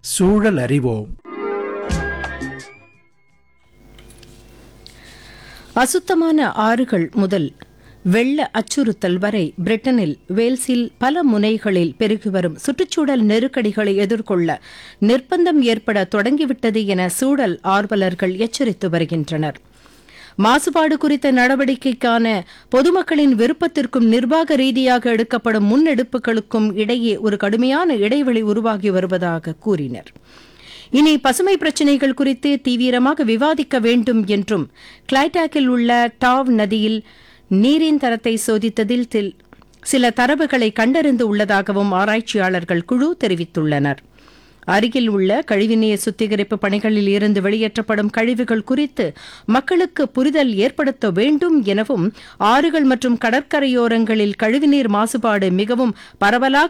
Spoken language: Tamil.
சூழல் அறிவோம் அசுத்தமான ஆறுகள் முதல் வெள்ள அச்சுறுத்தல் வரை பிரிட்டனில் வேல்ஸில் பல முனைகளில் பெருகி வரும் சுற்றுச்சூழல் நெருக்கடிகளை எதிர்கொள்ள நிர்பந்தம் ஏற்பட தொடங்கிவிட்டது என சூழல் ஆர்வலர்கள் எச்சரித்து வருகின்றனர் மாசுபாடு குறித்த நடவடிக்கைக்கான பொதுமக்களின் விருப்பத்திற்கும் நிர்வாக ரீதியாக எடுக்கப்படும் முன்னெடுப்புகளுக்கும் இடையே ஒரு கடுமையான இடைவெளி உருவாகி வருவதாக கூறினர் இனி பசுமை பிரச்சினைகள் குறித்து தீவிரமாக விவாதிக்க வேண்டும் என்றும் கிளைடாக்கில் உள்ள டாவ் நதியில் நீரின் தரத்தை சோதித்ததில் தில்- சில தரவுகளை கண்டறிந்து உள்ளதாகவும் ஆராய்ச்சியாளர்கள் குழு தெரிவித்துள்ளனர் அருகில் உள்ள கழிவுநீர் சுத்திகரிப்பு பணிகளில் இருந்து வெளியேற்றப்படும் கழிவுகள் குறித்து மக்களுக்கு புரிதல் ஏற்படுத்த வேண்டும் எனவும் ஆறுகள் மற்றும் கடற்கரையோரங்களில் கழிவுநீர் மாசுபாடு மிகவும் பரவலாக